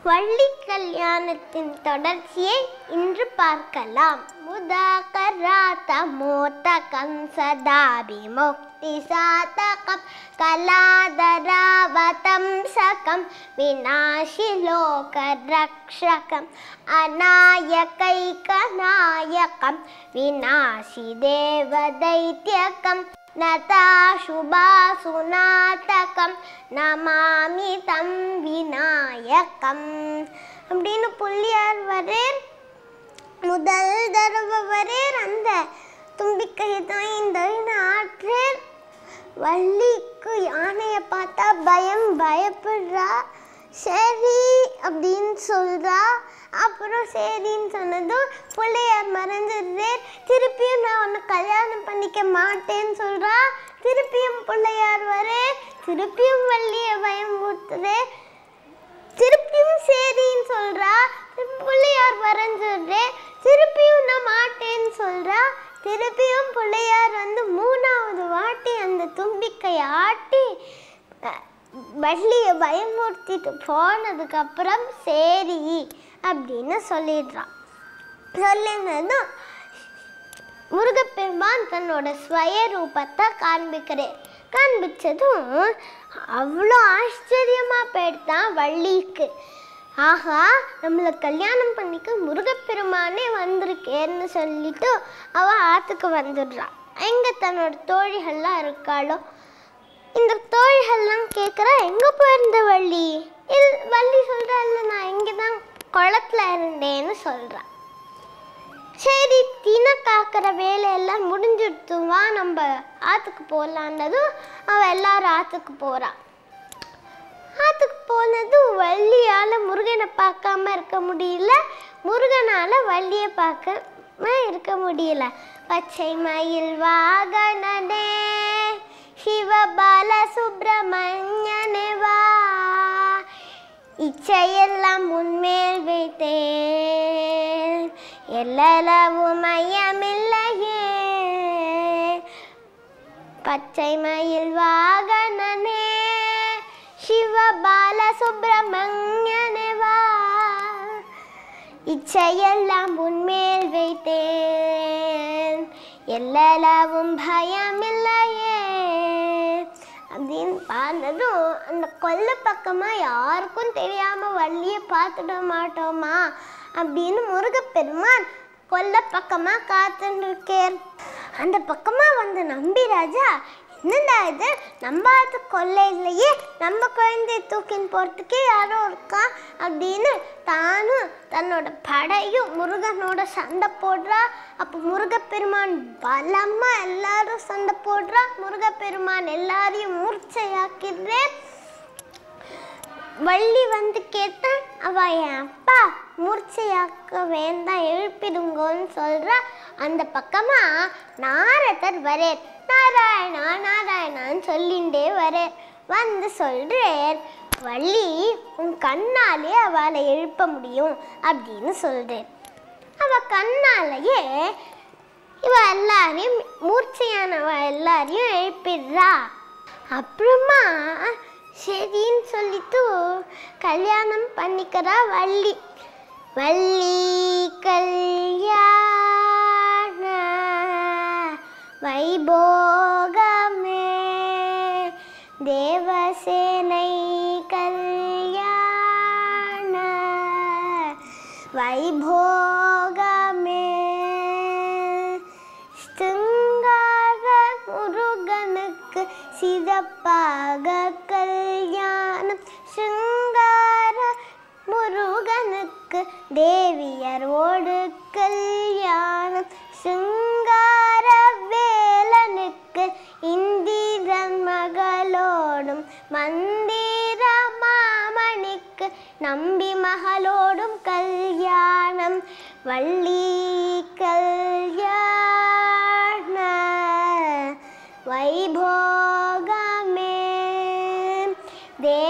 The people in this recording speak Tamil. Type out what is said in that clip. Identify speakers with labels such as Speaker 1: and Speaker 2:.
Speaker 1: வள்ளி கல்யாணத்தின் தொடர்ச்சியை இன்று பார்க்கலாம் முதாகராத மோதகம் சதாபிமுக்தி சாதகம் கலாதராவதம் சகம் விநாசி லோக ரக்ஷகம் அநாயகைகநாயகம் விநாசி தேவதைத்யகம் நதாசுபாசுநாதகம் நமாமி தம் விநாயகம் அப்படின்னு புள்ளியார் வரேர் முதல் தடவை வரேர் அந்த தும்பிக்கை தான் இந்த ஆற்றேர் வள்ளிக்கு யானையை பார்த்தா பயம் பயப்படுறா சரி அப்படின்னு சொல்றா அப்புறம் சரின்னு சொன்னதும் பிள்ளையார் மறைஞ்சிடுறேன் திருப்பியும் நான் உன்னை கல்யாணம் பண்ணிக்க மாட்டேன்னு சொல்றா திருப்பியும் பிள்ளையார் வரே திருப்பியும் வள்ளியை பயமுறுத்துறேன் திருப்பியும் சரின்னு சொல்றா பிள்ளையார் வரைஞ்சிடுறேன் திருப்பியும் நான் மாட்டேன்னு சொல்றா திருப்பியும் பிள்ளையார் வந்து மூணாவது வாட்டி அந்த தும்பிக்கையை ஆட்டி அஹ், வள்ளியை பயமுறுத்திட்டு போனதுக்கப்புறம் சரி அப்படின்னு சொல்லிடுறான் சொல்லினதும் முருகப்பெருமான் தன்னோட ஸ்வய ரூபத்தை காண்பிக்கிறேன் காண்பிச்சதும் அவ்வளோ ஆச்சரியமா போயிடுதான் வள்ளிக்கு ஆஹா நம்மளை கல்யாணம் பண்ணிக்க முருகப்பெருமானே வந்திருக்கேன்னு சொல்லிட்டு அவ ஆத்துக்கு வந்துடுறான் எங்க தன்னோட தோழிகள்லாம் இருக்காளோ இந்த தோழிகள்லாம் கேட்குறா எங்கே போயிருந்த வள்ளி இல் வள்ளி சொல்கிறா இல்லை நான் இங்கே தான் குளத்துல இருந்தேன்னு சொல்கிறா சரி தின காக்கிற வேலையெல்லாம் முடிஞ்சிடுத்து வா நம்ம ஆற்றுக்கு போகலான்னதும் அவள் எல்லாரும் ஆற்றுக்கு போகிறா ஆற்றுக்கு போனதும் வள்ளியால் முருகனை பார்க்காம இருக்க முடியல முருகனால் வள்ளியை பார்க்காம இருக்க முடியல பச்சை மயில் வாகனனே சிவபால சுப்பிரமணியனே வா இச்சையெல்லாம் உன்மேல் வைத்தேன் எல்லளவும் மையமில்லையே பச்சை மயில் வாகனனே சிவபால சுப்பிரமணியனே வா இச்சையெல்லாம் உன்மேல் வைத்தேன் எல்லளவும் பயமில்லையே அப்படின்னு பார்த்ததும் அந்த கொல்லை பக்கமா யாருக்கும் தெரியாம வள்ளியை பார்த்துட மாட்டோமா அப்படின்னு முருகப்பெருமான் கொல்லை பக்கமா காத்துட்டு இருக்கேன் அந்த பக்கமா வந்து நம்பி ராஜா என்னடா இது நம்ம ஆத்து கொல்லையிலேயே நம்ம குழந்தைய தூக்கின்னு போறதுக்கே யாரோ இருக்கான் அப்படின்னு தானும் தன்னோட படையும் முருகனோட சண்டை போடுறா அப்போ முருகப்பெருமான் பலமா எல்லாரும் சண்டை போடுறா முருகப்பெருமான் எல்லாரையும் மூர்ச்சையாக்கிறேன் வள்ளி வந்து கேட்டான் அவ என் அப்பா மூர்ச்சையாக்க வேண்டாம் எழுப்பிடுங்கன்னு சொல்றா அந்த பக்கமா நாரதர் வரேன் நாராயணா நாராயணான்னு சொல்லிண்டே வரேன் வந்து சொல்றேன் வள்ளி உன் கண்ணாலே அவளை எழுப்ப முடியும் அப்படின்னு சொல்றேன் அவ கண்ணாலேயே இவ எல்லாரையும் மூர்ச்சையானவ எல்லாரையும் எழுப்பிடுறா அப்புறமா சரின்னு சொல்லிட்டு கல்யாணம் பண்ணிக்கிறா வள்ளி வள்ளி கல்யாண வைபோகமே தேவசேனை கல்யாண வைபோகமே ஸ்ருங்கார முருகனுக்கு சிறப்பாக கல்யாணம் ஸ்ருங்கார முருகனுக்கு தேவியரோடு கல்யாணம் சிங்கார வேலனுக்கு இந்திரன் மகளோடும் மந்திர மாமணிக்கு நம்பி மகளோடும் கல்யாணம் வள்ளி கல்யாண வைபோகமே தே